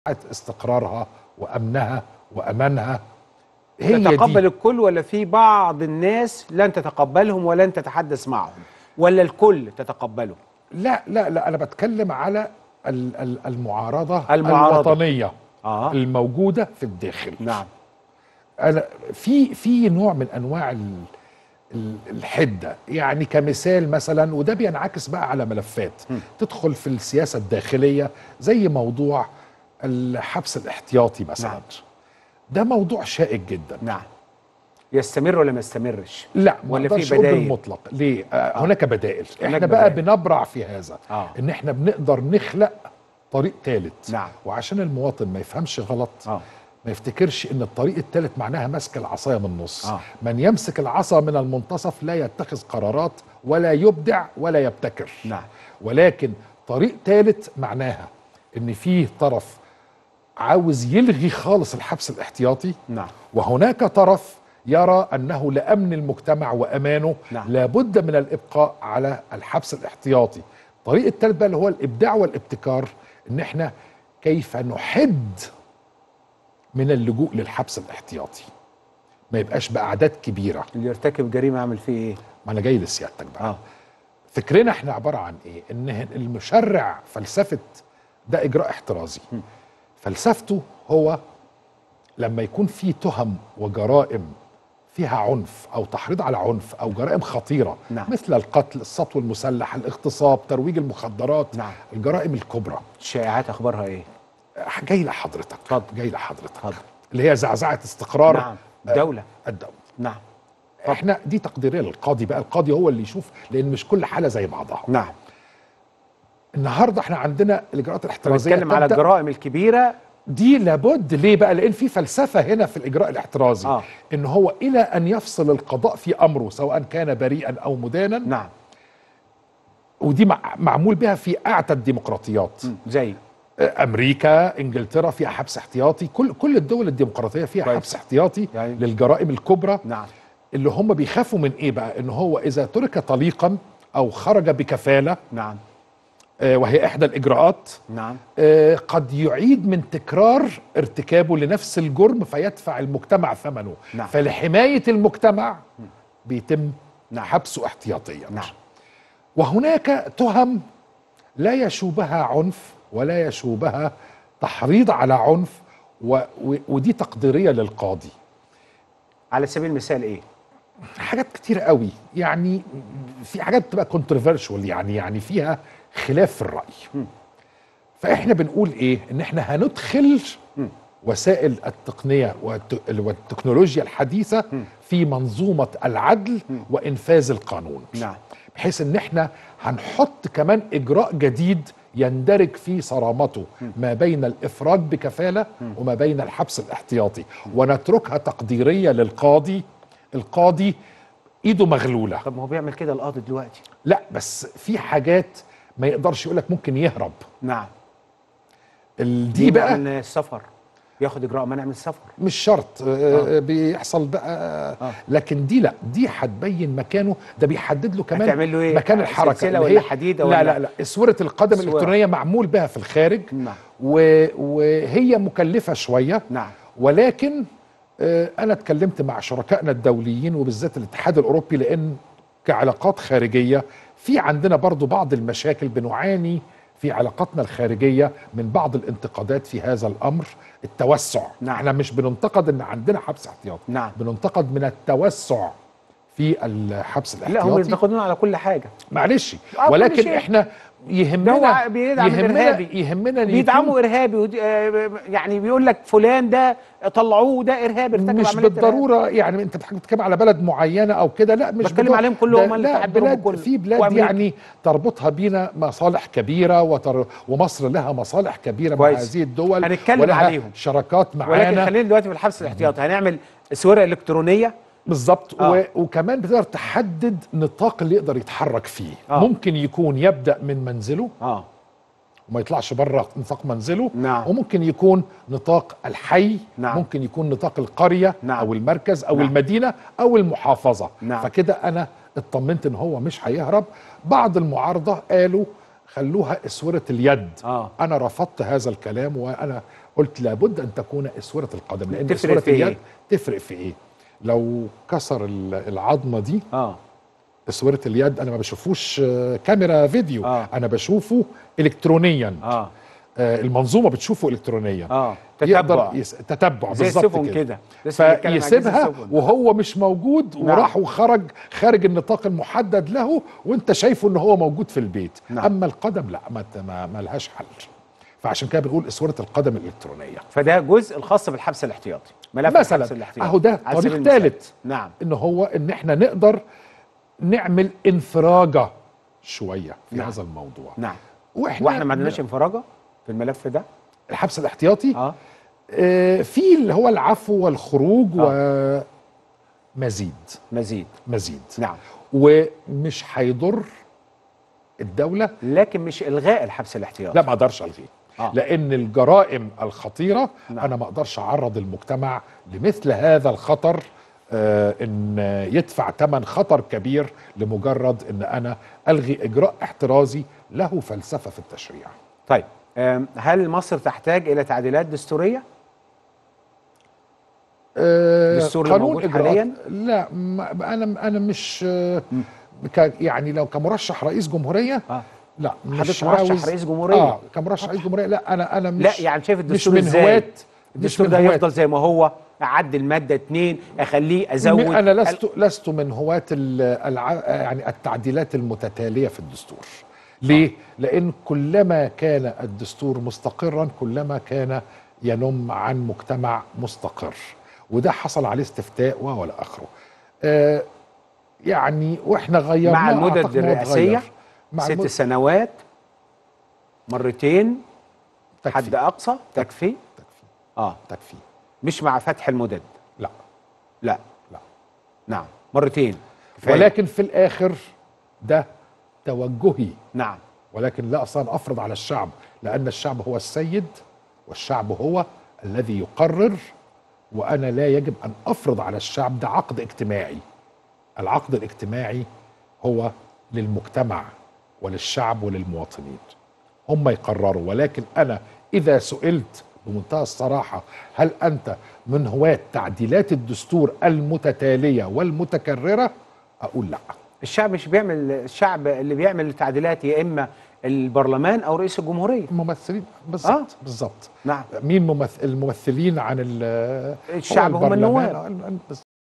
استقرارها وامنها وامانها هي تتقبل دي الكل ولا في بعض الناس لن تتقبلهم ولن تتحدث معهم ولا الكل تتقبله لا لا لا انا بتكلم على ال- ال- المعارضه المعارضة. الوطنيه اه الموجوده في الداخل نعم انا في في نوع من انواع ال- ال- الحده يعني كمثال مثلا وده بينعكس بقى على ملفات تدخل في السياسه الداخليه زي موضوع الحبس الاحتياطي مثلا نعم. ده موضوع شائك جدا نعم يستمر ولا ما يستمرش لا ما ولا في اقدرش أقول بدايل؟ بالمطلق ليه آه هناك بدائل هناك احنا بقى بدائل. بنبرع في هذا آه. ان احنا بنقدر نخلق طريق ثالث نعم. وعشان المواطن ما يفهمش غلط اه ما يفتكرش ان الطريق الثالث معناها مسك العصايه من النص آه. من يمسك العصا من المنتصف لا يتخذ قرارات ولا يبدع ولا يبتكر نعم ولكن طريق ثالث معناها ان فيه طرف عاوز يلغي خالص الحبس الاحتياطي نعم وهناك طرف يرى انه لامن المجتمع وامانه نعم. لابد من الابقاء على الحبس الاحتياطي الطريق الثالث بقى اللي هو الابداع والابتكار ان احنا كيف نحد من اللجوء للحبس الاحتياطي ما يبقاش باعداد كبيره اللي يرتكب جريمه اعمل فيه ايه ما انا جاي لسيادتك بقى اه فكرنا احنا عباره عن ايه ان المشرع فلسفه ده اجراء احترازي فلسفته هو لما يكون في تهم وجرائم فيها عنف او تحريض على عنف او جرائم خطيره نعم. مثل القتل السطو المسلح الاغتصاب ترويج المخدرات نعم. الجرائم الكبرى الشائعات اخبارها ايه جاي لحضرتك اتفضل. جاي لحضرتك اتفضل. اللي هي زعزعه استقرار نعم الدوله الدوله نعم احنا دي تقديريه للقاضي بقى القاضي هو اللي يشوف لان مش كل حاله زي بعضها نعم النهارده احنا عندنا الاجراءات الاحترازيه بنتكلم على تبدأ- الجرائم الكبيره دي لابد ليه بقى لان في فلسفه هنا في الاجراء الاحترازي آه. ان هو الى ان يفصل القضاء في امره سواء كان بريئا او مدانا نعم ودي مع معمول بها في اعتى الديمقراطيات مم. زي امريكا انجلترا فيها حبس احتياطي كل كل الدول الديمقراطيه فيها كويس. حبس احتياطي يعني- للجرائم الكبرى نعم اللي هم بيخافوا من ايه بقى ان هو اذا ترك طليقا او خرج بكفاله نعم آه، وهي احدى الاجراءات نعم آه، قد يعيد من تكرار ارتكابه لنفس الجرم فيدفع المجتمع ثمنه نعم. فلحماية المجتمع بيتم نعم. حبسه احتياطيا نعم وهناك تهم لا يشوبها عنف ولا يشوبها تحريض على عنف و و ودي تقديرية للقاضي على سبيل المثال ايه حاجات كتير قوي يعني في حاجات بتبقى كونتروفيرشوال يعني يعني فيها خلاف في الرأي فاحنا بنقول ايه ان احنا هندخل وسائل التقنية والت- والتكنولوجيا الحديثة في منظومة العدل وإنفاذ القانون نعم بحيث ان احنا هنحط كمان اجراء جديد يندرج في صرامته ما بين الافراج بكفاله وما بين الحبس الاحتياطي ونتركها تقديريه للقاضي القاضي ايده مغلوله طب ما هو بيعمل كده القاضي دلوقتي لا بس في حاجات ما يقدرش يقول لك ممكن يهرب نعم ال- دي بقى من السفر ياخد اجراء منع من السفر مش شرط آه. بيحصل بقى آه. لكن دي لا دي هتبين مكانه ده بيحدد له كمان هتعمل له إيه؟ مكان الحركه سلسلة اللي ولا هي- حديدة لا ولا- لا لا اسوره القدم اسورة. الالكترونيه معمول بها في الخارج نعم. و... وهي مكلفه شويه نعم ولكن آه، انا اتكلمت مع شركائنا الدوليين وبالذات الاتحاد الاوروبي لان كعلاقات خارجيه في عندنا برضو بعض المشاكل بنعاني في علاقاتنا الخارجيه من بعض الانتقادات في هذا الامر التوسع نعم. احنا مش بننتقد ان عندنا حبس احتياطي نعم. بننتقد من التوسع في الحبس لا هم الاحتياطي ينتقدون على كل حاجه معلش آه، كل ولكن شيء. احنا يهمنا ده هو بيدعم يهمنا الإرهابي. يهمنا إن بيدعموا يكون ارهابي ودي آه، يعني بيقول لك فلان ده طلعوه ده ارهابي ارتكب مش عملية إرهاب. بالضروره يعني انت بتتكلم على بلد معينه او كده لا مش بتكلم بالضرورة. عليهم كلهم، ده- هم اللي لا تحت ضربهم بلاد كله. في بلاد وأمريكا. يعني تربطها بينا مصالح كبيره وتر ومصر لها مصالح كبيره مع كويس. هذه الدول هنتكلم ولها عليهم. شراكات ولكن معانا خلينا دلوقتي في الحبس الاحتياطي هنعمل اسوره الكترونيه بالظبط آه. و... وكمان بتقدر تحدد نطاق اللي يقدر يتحرك فيه آه. ممكن يكون يبدا من منزله اه وما يطلعش بره نطاق منزله نعم. وممكن يكون نطاق الحي نعم. ممكن يكون نطاق القريه نعم. او المركز او نعم. المدينه او المحافظه نعم. فكده انا اطمنت ان هو مش هيهرب بعض المعارضه قالوا خلوها اسوره اليد آه. انا رفضت هذا الكلام وانا قلت لابد ان تكون اسوره القدم لان تفرق اسوره في إيه؟ اليد تفرق في ايه لو كسر ال- العظمه دي اه اسوره اليد انا ما بشوفوش آه، كاميرا فيديو آه. انا بشوفه الكترونيا اه آه، المنظومه بتشوفه الكترونيا اه يقدر تتبع يس... تتبع زي بالظبط السفن كده كده لسه بنتكلم عن جهاز فيسيبها السفن. وهو مش موجود نعم. وراح وخرج خارج النطاق المحدد له وانت شايفه ان هو موجود في البيت نعم. اما القدم لا ما ما, ما لهاش حل فعشان كده بنقول اسوره القدم الالكترونيه فده جزء الخاص بالحبس الاحتياطي ملف مثلا الحبس الاحتياطي اهو ده على سبيل طريق المثال. ثالث نعم ان هو ان احنا نقدر نعمل انفراجه شويه في نعم. هذا الموضوع نعم واحنا واحنا ما عندناش انفراجه في الملف ده الحبس الاحتياطي اه آه في اللي هو العفو والخروج ومزيد مزيد مزيد نعم ومش هيضر الدوله لكن مش الغاء الحبس الاحتياطي لا ما اقدرش الغيه آه. لان الجرائم الخطيره نعم. انا ما اقدرش اعرض المجتمع لمثل هذا الخطر آه ان يدفع ثمن خطر كبير لمجرد ان انا الغي اجراء احترازي له فلسفه في التشريع طيب آم، هل مصر تحتاج الى تعديلات دستوريه آه، الدستور اللي موجود إجراءات- حالياً؟ لا ما انا انا مش آه، ك يعني لو كمرشح رئيس جمهوريه اه لا مش حضرتك مرشح عاوز رئيس جمهورية. اه كمرشح رئيس جمهوريه لا انا انا مش لا يعني شايف مش الدستور من ازاي هواة مش الدستور من ده هواة يفضل زي ما هو اعدل ماده اتنين اخليه ازود انا لست لست من هواة ال- الع... يعني التعديلات المتتاليه في الدستور ليه لان كلما كان الدستور مستقرا كلما كان ينم عن مجتمع مستقر وده حصل عليه استفتاء ولا اخره آه يعني واحنا غيرنا مع المدد أعتقد إن هو الرئاسيه اتغير. مع ست المد... سنوات مرتين تكفي. حد اقصى تكفي تكفي اه تكفي مش مع فتح المدد لا لا لا نعم مرتين كفاية. ولكن في الاخر ده توجهي نعم ولكن لا اصلا افرض على الشعب لان الشعب هو السيد والشعب هو الذي يقرر وانا لا يجب ان افرض على الشعب ده عقد اجتماعي العقد الاجتماعي هو للمجتمع وللشعب وللمواطنين هم يقرروا ولكن انا اذا سئلت بمنتهى الصراحه هل انت من هواة تعديلات الدستور المتتاليه والمتكرره اقول لا الشعب مش بيعمل الشعب اللي بيعمل التعديلات يا اما البرلمان او رئيس الجمهوريه ممثلين بالظبط آه. بالظبط نعم مين ممثل الممثلين عن ال- الشعب هو هم البرلمان. النواب. آه،